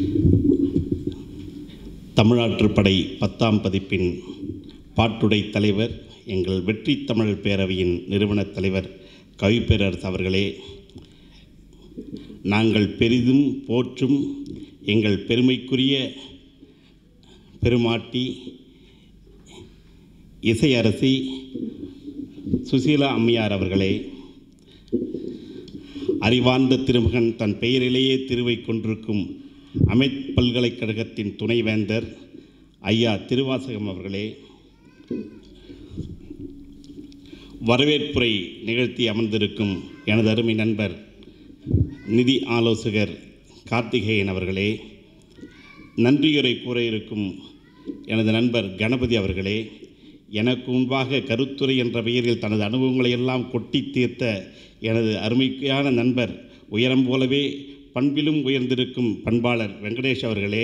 தமிழாற்றுப்படை பத்தாம் பதிப்பின் பாட்டுடை தலைவர் எங்கள் வெற்றி தமிழ் பேரவையின் நிறுவனத் தலைவர் கவிப்பேரரசு அவர்களே நாங்கள் பெரிதும் போற்றும் எங்கள் பெருமைக்குரிய பெருமாட்டி இசையரசி சுசீலா அம்மையார் அவர்களே அறிவார்ந்த திருமகன் தன் பெயரிலேயே திருவை கொண்டிருக்கும் அமைத் பல்கலைக்கழகத்தின் துணைவேந்தர் ஐயா திருவாசகம் அவர்களே வரவேற்புரை நிகழ்த்தி அமர்ந்திருக்கும் எனது அருமை நண்பர் நிதி ஆலோசகர் கார்த்திகேயன் அவர்களே நன்றியுரை கூற இருக்கும் எனது நண்பர் கணபதி அவர்களே எனக்கு முன்பாக கருத்துரை என்ற பெயரில் தனது அனுபவங்களை எல்லாம் கொட்டி தீர்த்த எனது அருமையான நண்பர் உயரம் போலவே பண்பிலும் உயர்ந்திருக்கும் பண்பாளர் வெங்கடேஷ் அவர்களே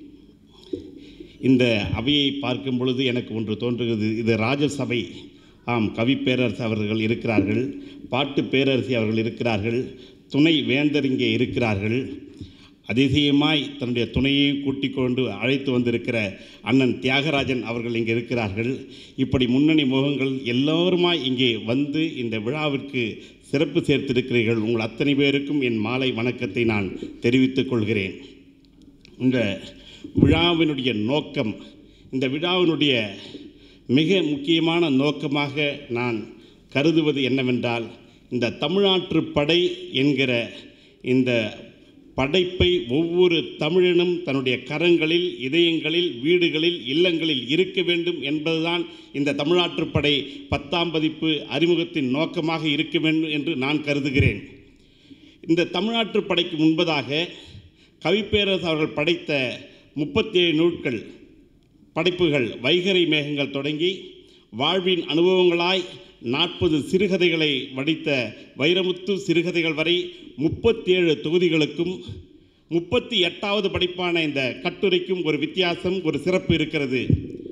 இந்த அவையை பார்க்கும் பொழுது எனக்கு ஒன்று தோன்றுகிறது இது ராஜசபை ஆம் கவி பேரரசு அவர்கள் இருக்கிறார்கள் பாட்டு பேரரசி அவர்கள் இருக்கிறார்கள் துணை வேந்தர் இங்கே இருக்கிறார்கள் அதிசயமாய் தன்னுடைய துணையையும் கூட்டிக் கொண்டு அழைத்து வந்திருக்கிற அண்ணன் தியாகராஜன் அவர்கள் இங்கே இருக்கிறார்கள் இப்படி முன்னணி முகங்கள் எல்லோருமாய் இங்கே வந்து இந்த விழாவிற்கு சிறப்பு சேர்த்திருக்கிறீர்கள் உங்கள் அத்தனை பேருக்கும் என் மாலை வணக்கத்தை நான் தெரிவித்துக் கொள்கிறேன் இந்த விழாவினுடைய நோக்கம் இந்த விழாவினுடைய மிக முக்கியமான நோக்கமாக நான் கருதுவது என்னவென்றால் இந்த தமிழ்நாற்று படை என்கிற இந்த படைப்பை ஒவ்வொரு தமிழனும் தன்னுடைய கரங்களில் இதயங்களில் வீடுகளில் இல்லங்களில் இருக்க வேண்டும் என்பதுதான் இந்த தமிழ்நாற்றுப்படை பத்தாம் பதிப்பு அறிமுகத்தின் நோக்கமாக இருக்க வேண்டும் என்று நான் கருதுகிறேன் இந்த தமிழ்நாற்று படைக்கு முன்பதாக கவிப்பேரரசு அவர்கள் படைத்த முப்பத்தேழு நூட்கள் படைப்புகள் வைகரை மேகங்கள் தொடங்கி வாழ்வின் அனுபவங்களாய் நாற்பது சிறுகதைகளை வடித்த வைரமுத்து சிறுகதைகள் வரை முப்பத்தேழு தொகுதிகளுக்கும் முப்பத்தி எட்டாவது படைப்பான இந்த கட்டுரைக்கும் ஒரு வித்தியாசம் ஒரு சிறப்பு இருக்கிறது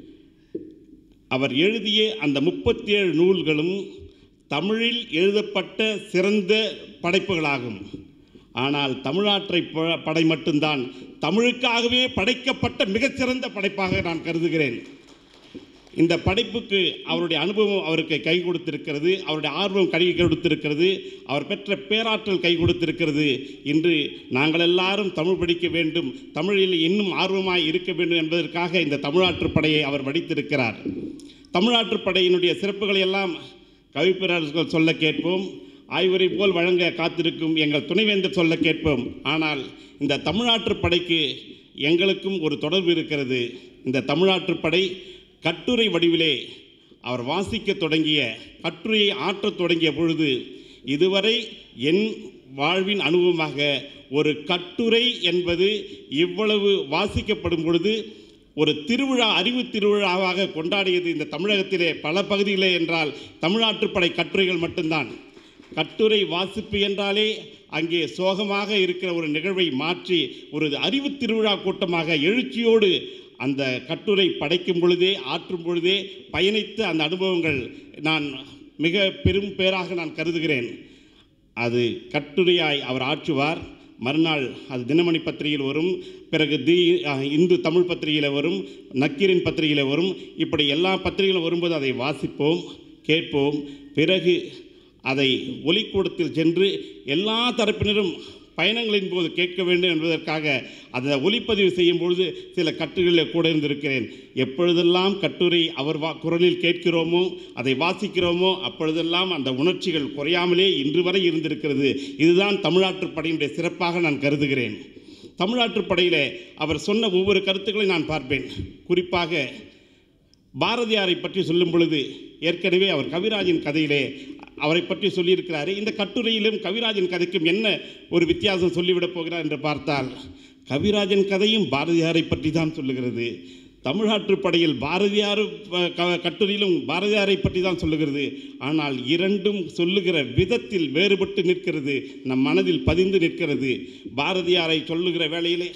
அவர் எழுதிய அந்த முப்பத்தேழு நூல்களும் தமிழில் எழுதப்பட்ட சிறந்த படைப்புகளாகும் ஆனால் தமிழாற்றை ப- படை மட்டும்தான் தமிழுக்காகவே படைக்கப்பட்ட மிகச்சிறந்த படைப்பாக நான் கருதுகிறேன் இந்த படைப்புக்கு அவருடைய அனுபவம் அவருக்கு கை கொடுத்திருக்கிறது அவருடைய ஆர்வம் கை கொடுத்திருக்கிறது அவர் பெற்ற பேராற்றல் கை கொடுத்திருக்கிறது இன்று நாங்கள் எல்லாரும் தமிழ் படிக்க வேண்டும் தமிழில் இன்னும் ஆர்வமாய் இருக்க வேண்டும் என்பதற்காக இந்த தமிழாற்றுப் படையை அவர் வடித்திருக்கிறார் தமிழாற்றுப் படையினுடைய சிறப்புகளை எல்லாம் கவிப்பேரரசுகள் சொல்ல கேட்போம் ஆய்வுரை போல் வழங்க காத்திருக்கும் எங்கள் துணைவேந்தர் சொல்ல கேட்போம் ஆனால் இந்த தமிழ்நாட்டுப் படைக்கு எங்களுக்கும் ஒரு தொடர்பு இருக்கிறது இந்த தமிழ்நாட்டுப் படை கட்டுரை வடிவிலே அவர் வாசிக்க தொடங்கிய கட்டுரையை ஆற்றத் தொடங்கிய பொழுது இதுவரை என் வாழ்வின் அனுபவமாக ஒரு கட்டுரை என்பது இவ்வளவு வாசிக்கப்படும் பொழுது ஒரு திருவிழா அறிவு திருவிழாவாக கொண்டாடியது இந்த தமிழகத்திலே பல பகுதிகளே என்றால் தமிழ்நாட்டுப்படை கட்டுரைகள் மட்டும்தான் கட்டுரை வாசிப்பு என்றாலே அங்கே சோகமாக இருக்கிற ஒரு நிகழ்வை மாற்றி ஒரு அறிவு திருவிழா கூட்டமாக எழுச்சியோடு அந்த கட்டுரை படைக்கும் பொழுதே ஆற்றும் பொழுதே பயணித்த அந்த அனுபவங்கள் நான் மிக பெரும் பேராக நான் கருதுகிறேன் அது கட்டுரையாய் அவர் ஆற்றுவார் மறுநாள் அது தினமணி பத்திரிகையில் வரும் பிறகு தி அஹ், இந்து தமிழ் பத்திரிகையில் வரும் நக்கீரின் பத்திரிகையில் வரும் இப்படி எல்லா பத்திரிகைகளும் வரும்போது அதை வாசிப்போம் கேட்போம் பிறகு அதை ஒலிக்கூடத்தில் சென்று எல்லா தரப்பினரும் பயணங்களின் போது கேட்க வேண்டும் என்பதற்காக அதை ஒலிப்பதிவு செய்யும் பொழுது சில கட்டுகளில் கூட இருந்திருக்கிறேன் எப்பொழுதெல்லாம் கட்டுரை அவர் வா குரலில் கேட்கிறோமோ அதை வாசிக்கிறோமோ அப்பொழுதெல்லாம் அந்த உணர்ச்சிகள் குறையாமலே இன்று வரை இருந்திருக்கிறது இதுதான் தமிழ்நாட்டுப் படையினுடைய சிறப்பாக நான் கருதுகிறேன் தமிழ்நாட்டுப் படையிலே அவர் சொன்ன ஒவ்வொரு கருத்துக்களை நான் பார்ப்பேன் குறிப்பாக பாரதியாரை பற்றி சொல்லும் பொழுது ஏற்கனவே அவர் கவிராஜின் கதையிலே அவரை பற்றி சொல்லியிருக்கிறாரு இந்த கட்டுரையிலும் கவிராஜன் கதைக்கும் என்ன ஒரு வித்தியாசம் சொல்லிவிடப் போகிறார் என்று பார்த்தால் கவிராஜன் கதையும் பாரதியாரை பற்றி தான் சொல்லுகிறது தமிழ்நாட்டுப் படையில் பாரதியார் அஹ், க- கட்டுரையிலும் பாரதியாரை பற்றி தான் சொல்லுகிறது ஆனால் இரண்டும் சொல்லுகிற விதத்தில் வேறுபட்டு நிற்கிறது நம் மனதில் பதிந்து நிற்கிறது பாரதியாரை சொல்லுகிற வேளையிலே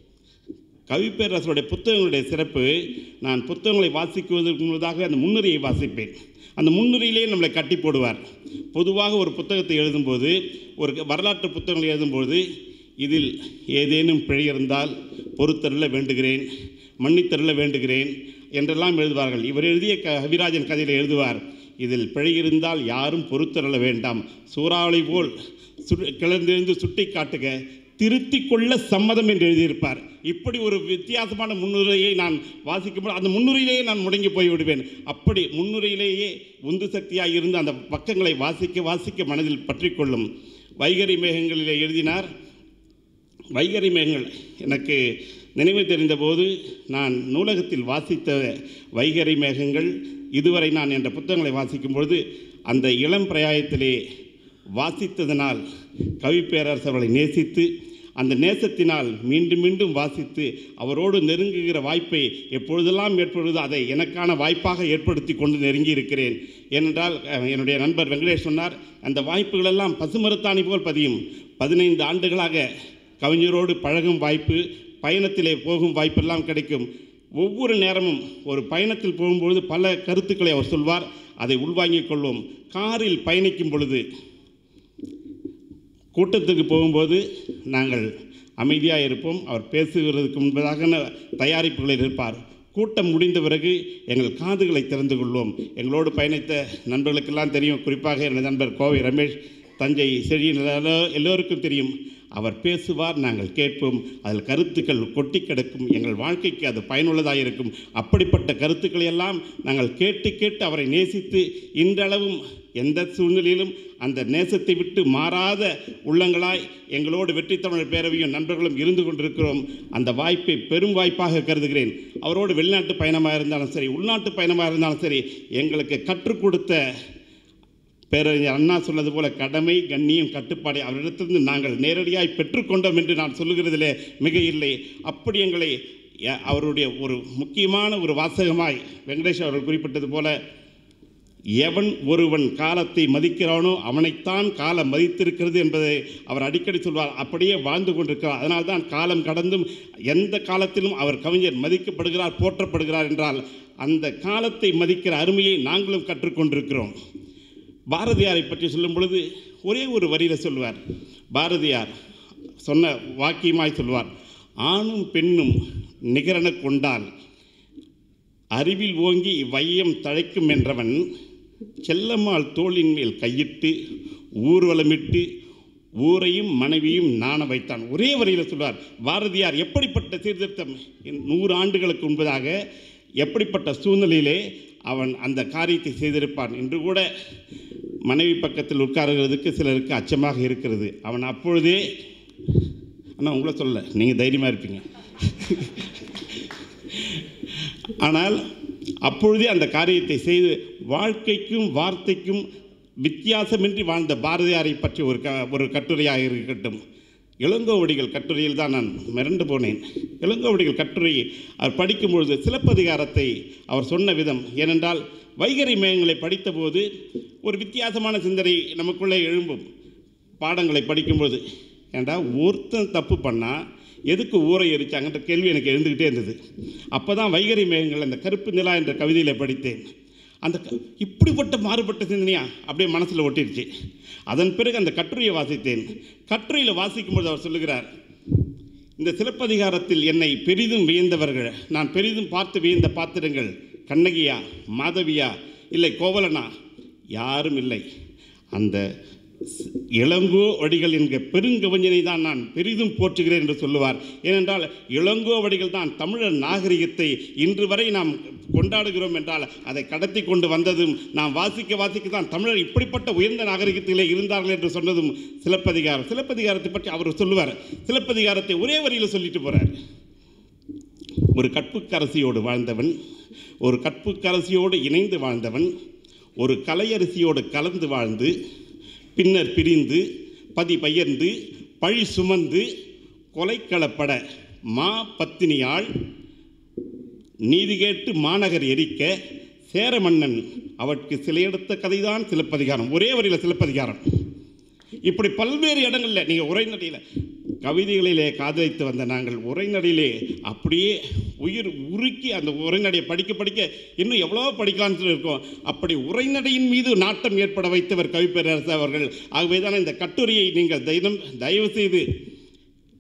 கவிப்பேரரசுடைய புத்தகங்களுடைய சிறப்பு நான் புத்தகங்களை வாசிக்குவதற்கு முன்னதாக அந்த முன்னுரையை வாசிப்பேன் அந்த முன்னுரையிலே நம்மளை கட்டி போடுவார் பொதுவாக ஒரு புத்தகத்தை எழுதும்போது ஒரு வரலாற்று புத்தகங்களை எழுதும்போது இதில் ஏதேனும் பிழை இருந்தால் பொறுத்தருள வேண்டுகிறேன் மன்னித்தருள வேண்டுகிறேன் என்றெல்லாம் எழுதுவார்கள் இவர் எழுதிய க கவிராஜன் கதையில் எழுதுவார் இதில் பிழை இருந்தால் யாரும் பொறுத்தருள வேண்டாம் சூறாவளி போல் சு கிளர்ந்தெழுந்து சுட்டி காட்டுக திருத்திக் கொள்ள சம்மதம் என்று எழுதியிருப்பார் இப்படி ஒரு வித்தியாசமான முன்னுரையை நான் வாசிக்கும்போது அந்த முன்னுரையிலேயே நான் முடங்கி போய் விடுவேன் அப்படி முன்னுரையிலேயே உந்து சக்தியாக இருந்து அந்த பக்கங்களை வாசிக்க வாசிக்க மனதில் பற்றிக்கொள்ளும் வைகரி மேகங்களிலே எழுதினார் வைகரி மேகங்கள் எனக்கு நினைவு தெரிந்தபோது நான் நூலகத்தில் வாசித்த வைகரி மேகங்கள் இதுவரை நான் என்ற புத்தகங்களை வாசிக்கும் பொழுது அந்த இளம் பிரயாயத்திலே வாசித்ததனால் கவிப்பேரரசு அவர்களை நேசித்து அந்த நேசத்தினால் மீண்டும் மீண்டும் வாசித்து அவரோடு நெருங்குகிற வாய்ப்பை எப்பொழுதெல்லாம் ஏற்படுவதோ அதை எனக்கான வாய்ப்பாக ஏற்படுத்தி கொண்டு நெருங்கி இருக்கிறேன் ஏனென்றால் அஹ், என்னுடைய நண்பர் வெங்கடேஷ் சொன்னார் அந்த வாய்ப்புகளெல்லாம் பசுமரத்தாணி போல் பதியும் பதினைந்து ஆண்டுகளாக கவிஞரோடு பழகும் வாய்ப்பு பயணத்திலே போகும் வாய்ப்பெல்லாம் கிடைக்கும் ஒவ்வொரு நேரமும் ஒரு பயணத்தில் போகும்பொழுது பல கருத்துக்களை அவர் சொல்வார் அதை உள்வாங்கிக் கொள்வோம் காரில் பயணிக்கும் பொழுது கூட்டத்துக்கு போகும்போது நாங்கள் அமைதியாக இருப்போம் அவர் பேசுகிறதுக்கு முன்பதாக தயாரிப்புகளில் இருப்பார் கூட்டம் முடிந்த பிறகு எங்கள் காதுகளை திறந்து கொள்வோம் எங்களோடு பயணித்த நண்பர்களுக்கெல்லாம் தெரியும் குறிப்பாக எனது நண்பர் கோவை ரமேஷ் தஞ்சை செழியன் எல்லோ- எல்லோருக்கும் தெரியும் அவர் பேசுவார் நாங்கள் கேட்போம் அதில் கருத்துக்கள் கொட்டி கிடக்கும் எங்கள் வாழ்க்கைக்கு அது பயனுள்ளதாக இருக்கும் அப்படிப்பட்ட கருத்துக்களை எல்லாம் நாங்கள் கேட்டு கேட்டு அவரை நேசித்து இன்றளவும் எந்த சூழ்நிலையிலும் அந்த நேசத்தை விட்டு மாறாத உள்ளங்களாய் எங்களோடு வெற்றி தமிழர் பேரவையும் நண்பர்களும் இருந்து கொண்டிருக்கிறோம் அந்த வாய்ப்பை பெரும் வாய்ப்பாக கருதுகிறேன் அவரோடு வெளிநாட்டு பயணமாக இருந்தாலும் சரி உள்நாட்டு பயணமாக இருந்தாலும் சரி எங்களுக்கு கற்றுக் கொடுத்த பேரறிஞர் அண்ணா சொன்னது போல கடமை கண்ணியம் கட்டுப்பாடு அவரிடத்திலிருந்து நாங்கள் நேரடியாய் பெற்றுக்கொண்டோம் என்று நான் சொல்லுகிறதிலே மிக இல்லை அப்படி எங்களை ய- அவருடைய ஒரு முக்கியமான ஒரு வாசகமாய் வெங்கடேஷ் அவர்கள் குறிப்பிட்டது போல எவன் ஒருவன் காலத்தை மதிக்கிறானோ அவனைத்தான் காலம் மதித்திருக்கிறது என்பதை அவர் அடிக்கடி சொல்வார் அப்படியே வாழ்ந்து கொண்டிருக்கிறார் அதனால்தான் காலம் கடந்தும் எந்த காலத்திலும் அவர் கவிஞர் மதிக்கப்படுகிறார் போற்றப்படுகிறார் என்றால் அந்த காலத்தை மதிக்கிற அருமையை நாங்களும் கற்றுக்கொண்டிருக்கிறோம் பாரதியாரை பற்றி சொல்லும் பொழுது ஒரே ஒரு வரியில் சொல்வார் பாரதியார் சொன்ன வாக்கியமாய் சொல்வார் ஆணும் பெண்ணும் நிகரென கொண்டால் அறிவில் ஓங்கி வையம் தழைக்கும் என்றவன் செல்லம்மாள் தோளின் மேல் கையிட்டு ஊர்வலமிட்டு ஊரையும் மனைவியும் நாண வைத்தான் ஒரே வரியில் சொல்வார் பாரதியார் எப்படிப்பட்ட சீர்திருத்தம் இன் நூறு ஆண்டுகளுக்கு முன்பதாக எப்படிப்பட்ட சூழ்நிலையிலே அவன் அந்த காரியத்தை செய்திருப்பான் என்று கூட மனைவி பக்கத்தில் உட்காருகிறதுக்கு சிலருக்கு அச்சமாக இருக்கிறது அவன் அப்பொழுதே ஆனால் உங்களை சொல்ல நீங்கள் தைரியமாக இருப்பீங்க ஆனால் அப்பொழுதே அந்த காரியத்தை செய்து வாழ்க்கைக்கும் வார்த்தைக்கும் வித்தியாசமின்றி வாழ்ந்த பாரதியாரை பற்றி ஒரு க ஒரு கட்டுரையாக இருக்கட்டும் இளங்கோவடிகள் கட்டுரையில் தான் நான் மிரண்டு போனேன் இளங்கோவடிகள் கட்டுரையை அவர் படிக்கும்பொழுது சிலப்பதிகாரத்தை அவர் சொன்ன விதம் ஏனென்றால் வைகரி மேகங்களை படித்தபோது ஒரு வித்தியாசமான சிந்தனை நமக்குள்ளே எழும்பும் பாடங்களை படிக்கும்போது ஏண்டா ஒருத்தன் தப்பு பண்ணால் எதுக்கு ஊரை எரிச்சாங்கன்ற கேள்வி எனக்கு எழுந்துக்கிட்டே இருந்தது அப்போ தான் வைகரி மேகங்கள் அந்த கருப்பு நிலா என்ற கவிதையில் படித்தேன் அந்த க- இப்படிப்பட்ட மாறுபட்ட சிந்தனையா அப்படியே மனசில் ஒட்டிடுச்சு அதன் பிறகு அந்த கட்டுரையை வாசித்தேன் கட்டுரையில் வாசிக்கும்போது அவர் சொல்லுகிறார் இந்த சிலப்பதிகாரத்தில் என்னை பெரிதும் வியந்தவர்கள் நான் பெரிதும் பார்த்து வியந்த பாத்திரங்கள் கண்ணகியா மாதவியா இல்லை கோவலனா யாரும் இல்லை அந்த ஸ்- இளங்கோ வடிகள் என்கிற பெருங்கவிஞனை தான் நான் பெரிதும் போற்றுகிறேன் என்று சொல்லுவார் ஏனென்றால் இளங்கோ வடிகள் தான் தமிழர் நாகரிகத்தை இன்று வரை நாம் கொண்டாடுகிறோம் என்றால் அதை கடத்தி கொண்டு வந்ததும் நாம் வாசிக்க வாசிக்க தான் தமிழர் இப்படிப்பட்ட உயர்ந்த நாகரிகத்திலே இருந்தார்கள் என்று சொன்னதும் சிலப்பதிகாரம் சிலப்பதிகாரத்தை பற்றி அவர் சொல்லுவார் சிலப்பதிகாரத்தை ஒரே வரியில் சொல்லிட்டு போறார் ஒரு கற்புக்கரசியோடு வாழ்ந்தவன் ஒரு கற்புக்கரசியோடு இணைந்து வாழ்ந்தவன் ஒரு கலையரசியோடு கலந்து வாழ்ந்து பின்னர் பிரிந்து பதி பையர்ந்து பழி சுமந்து கொலைக்களப்பட மா பத்தினியாள் நீதி கேட்டு மாநகர் எரிக்க சேர மன்னன் அவற்கு சிலையெடுத்த கதைதான் சிலப்பதிகாரம் ஒரே வரியில் சிலப்பதிகாரம் இப்படி பல்வேறு இடங்களில் நீங்கள் உரைநடையில் கவிதைகளிலே காதலித்து வந்த நாங்கள் உரைநடையிலே அப்படியே உயிர் உருக்கி அந்த உரைநடையை படிக்க படிக்க இன்னும் எவ்வளோ படிக்கலாம்னு சொல்லி இருக்கோம் அப்படி உரைநடையின் மீது நாட்டம் ஏற்பட வைத்தவர் கவிப்பேரரசு அவர்கள் ஆகவே தான் இந்த கட்டுரையை நீங்கள் தைனம் தயவு செய்து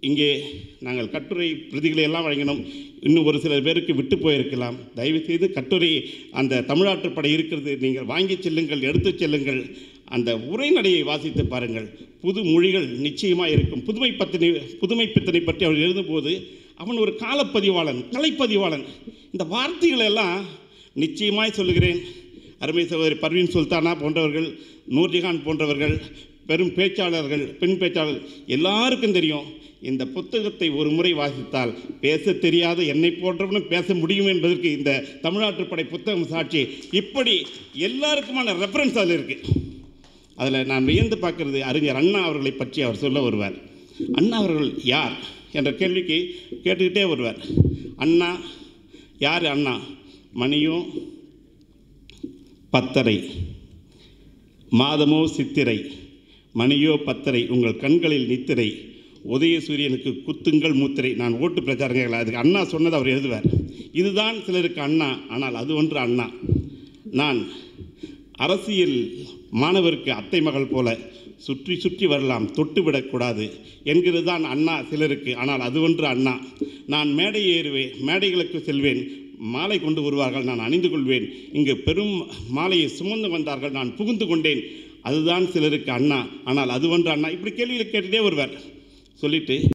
இங்கே நாங்கள் கட்டுரை பிரதிகளை எல்லாம் வழங்கினோம் இன்னும் ஒரு சில பேருக்கு விட்டு போயிருக்கலாம் தயவுசெய்து கட்டுரை அந்த தமிழாற்றுப்படை இருக்கிறது நீங்கள் வாங்கி செல்லுங்கள் எடுத்துச் செல்லுங்கள் அந்த உரைநடையை வாசித்து பாருங்கள் புது மொழிகள் நிச்சயமாக இருக்கும் புதுமை பத்தினை புதுமை பித்தனை பற்றி அவர் எழுதும்போது அவன் ஒரு காலப்பதிவாளன் கலைப்பதிவாளன் இந்த வார்த்தைகளை எல்லாம் நிச்சயமாய் சொல்லுகிறேன் அருமை சகோதரி பர்வீன் சுல்தானா போன்றவர்கள் நூர்ஜஹான் போன்றவர்கள் பெரும் பேச்சாளர்கள் பெண் பேச்சாளர்கள் எல்லாருக்கும் தெரியும் இந்த புத்தகத்தை ஒரு முறை வாசித்தால் பேச தெரியாத என்னை போன்றவனும் பேச முடியும் என்பதற்கு இந்த தமிழ்நாட்டுப்படை புத்தகம் சாட்சி இப்படி எல்லாருக்குமான ரெஃபரன்ஸ் அதில் இருக்குது அதில் நான் வியந்து பார்க்கறது அறிஞர் அண்ணா அவர்களை பற்றி அவர் சொல்ல வருவார் அண்ணா அவர்கள் யார் என்ற கேள்விக்கு கேட்டுக்கிட்டே வருவார் அண்ணா யார் அண்ணா மணியும் பத்தரை மாதமோ சித்திரை மணியோ பத்தரை உங்கள் கண்களில் நித்திரை உதயசூரியனுக்கு குத்துங்கள் மூத்திரை நான் ஓட்டு பிரச்சாரங்கள் அதுக்கு அண்ணா சொன்னதை அவர் எழுதுவார் இதுதான் சிலருக்கு அண்ணா ஆனால் அது ஒன்று அண்ணா நான் அரசியல் மாணவருக்கு அத்தை மகள் போல சுற்றி சுற்றி வரலாம் தொட்டுவிடக்கூடாது என்கிறது தான் அண்ணா சிலருக்கு ஆனால் அது ஒன்று அண்ணா நான் மேடை ஏறுவேன் மேடைகளுக்கு செல்வேன் மாலை கொண்டு வருவார்கள் நான் அணிந்து கொள்வேன் இங்கு பெரும் மாலையை சுமந்து வந்தார்கள் நான் புகுந்து கொண்டேன் அதுதான் சிலருக்கு அண்ணா ஆனால் அது ஒன்று அண்ணா இப்படி கேள்விகளை கேட்டுட்டே வருவார் சொல்லிட்டு